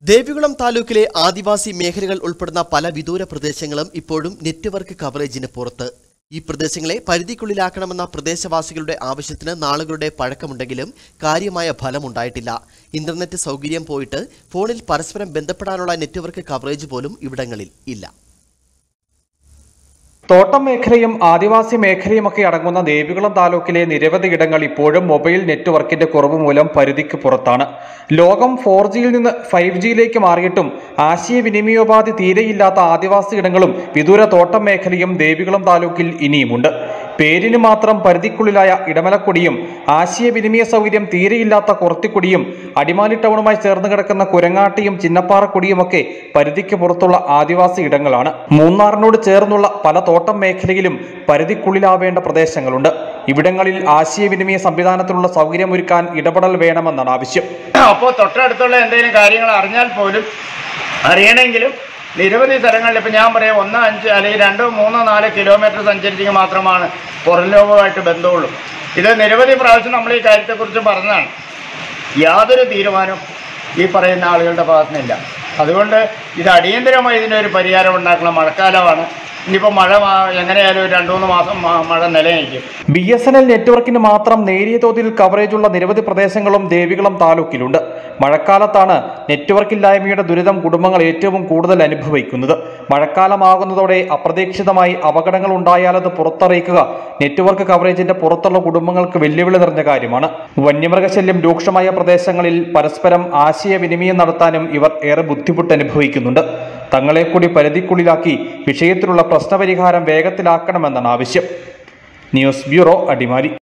ദേവികുളം താലൂക്കിലെ ആദിവാസി മേഖലകൾ ഉൾപ്പെടുന്ന പല വിദൂര പ്രദേശങ്ങളും ഇപ്പോഴും നെറ്റ്വർക്ക് കവറേജിന് പുറത്ത് ഈ പ്രദേശങ്ങളെ പരിധിക്കുള്ളിലാക്കണമെന്ന പ്രദേശവാസികളുടെ ആവശ്യത്തിന് നാളുകളുടെ പഴക്കമുണ്ടെങ്കിലും കാര്യമായ ഫലമുണ്ടായിട്ടില്ല ഇന്റർനെറ്റ് സൗകര്യം പോയിട്ട് ഫോണിൽ പരസ്പരം ബന്ധപ്പെടാനുള്ള നെറ്റ്വർക്ക് കവറേജ് പോലും ഇവിടങ്ങളിൽ ഇല്ല തോട്ടം മേഖലയും ആദിവാസി മേഖലയുമൊക്കെ അടങ്ങുന്ന ദേവികുളം താലൂക്കിലെ നിരവധി ഇടങ്ങൾ ഇപ്പോഴും മൊബൈൽ നെറ്റ്വർക്കിന്റെ കുറവ് മൂലം പരിധിക്ക് പുറത്താണ് ലോകം ഫോർ ജിയിൽ നിന്ന് ഫൈവ് ജിയിലേക്ക് മാറിയിട്ടും ആശയവിനിമയോപാധി തീരെയില്ലാത്ത ആദിവാസി ഇടങ്ങളും വിദൂര തോട്ടം മേഖലയും ദേവികുളം താലൂക്കിൽ ഇനിയുമുണ്ട് പേരിന് മാത്രം പരിധിക്കുള്ളിലായ ഇടമലക്കുടിയും ആശയവിനിമയ സൗകര്യം തീരെയില്ലാത്ത കുറത്തിക്കുടിയും അടിമാലി ടൗണുമായി ചേർന്ന് കിടക്കുന്ന കുരങ്ങാട്ടിയും ചിന്നപ്പാറക്കുടിയുമൊക്കെ പരിധിക്ക് പുറത്തുള്ള ആദിവാസി ഇടങ്ങളാണ് മൂന്നാറിനോട് ചേർന്നുള്ള പല തോട്ടം മേഖലയിലും പരിധിക്കുള്ളിലാവേണ്ട പ്രദേശങ്ങളുണ്ട് ഇവിടങ്ങളിൽ ആശയവിനിമയ സംവിധാനത്തിലുള്ള സൗകര്യമൊരുക്കാൻ ഇടപെടൽ വേണമെന്നാണ് ആവശ്യം അപ്പോൾ തൊട്ടടുത്തുള്ള എന്തെങ്കിലും കാര്യങ്ങൾ അറിഞ്ഞാൽ പോലും അറിയണമെങ്കിലും നിരവധി സ്ഥലങ്ങളിൽ ഇപ്പം ഞാൻ പറയാം ഒന്ന് അഞ്ച് അല്ലെങ്കിൽ രണ്ടോ മൂന്നോ നാലോ കിലോമീറ്റർ സഞ്ചരിച്ചെങ്കിൽ മാത്രമാണ് പുറം ലോകവുമായിട്ട് ബന്ധമുള്ളൂ ഇത് നിരവധി പ്രാവശ്യം നമ്മൾ ഈ കാര്യത്തെക്കുറിച്ച് പറഞ്ഞതാണ് യാതൊരു തീരുമാനവും ഈ പറയുന്ന ആളുകളുടെ ഭാഗത്തുനിന്നില്ല അതുകൊണ്ട് ഇത് അടിയന്തരമായി ഇതിനൊരു പരിഹാരം ഉണ്ടാക്കണം മഴക്കാലമാണ് ഇനിയിപ്പോൾ മഴ മാ- എങ്ങനെയായാലും ഒരു രണ്ട് മൂന്ന് മാസം മ- മഴ നിലനിൽക്കും ബി എസ് എൻ എൽ നെറ്റ്വർക്കിന് മാത്രം നേരിയ തോതിൽ കവറേജുള്ള നിരവധി പ്രദേശങ്ങളും ദേവികുളം താലൂക്കിലുണ്ട് മഴക്കാലത്താണ് നെറ്റ്വർക്ക് ഇല്ലായ്മയുടെ ദുരിതം കുടുംബങ്ങൾ ഏറ്റവും കൂടുതൽ അനുഭവിക്കുന്നത് മഴക്കാലമാകുന്നതോടെ അപ്രതീക്ഷിതമായി അപകടങ്ങൾ ഉണ്ടായാലത് പുറത്തറിയിക്കുക നെറ്റ്വർക്ക് കവറേജിന്റെ പുറത്തുള്ള കുടുംബങ്ങൾക്ക് വെല്ലുവിളി നിറഞ്ഞ കാര്യമാണ് വന്യമൃഗശല്യം രൂക്ഷമായ പ്രദേശങ്ങളിൽ പരസ്പരം ആശയവിനിമയം നടത്താനും ഇവർ ഏറെ ബുദ്ധിമുട്ട് അനുഭവിക്കുന്നുണ്ട് തങ്ങളെ കൂടി പരിധിക്കുള്ളിലാക്കി വിഷയത്തിലുള്ള പ്രശ്നപരിഹാരം വേഗത്തിലാക്കണമെന്നാണ് ആവശ്യം ന്യൂസ് ബ്യൂറോ അടിമാലി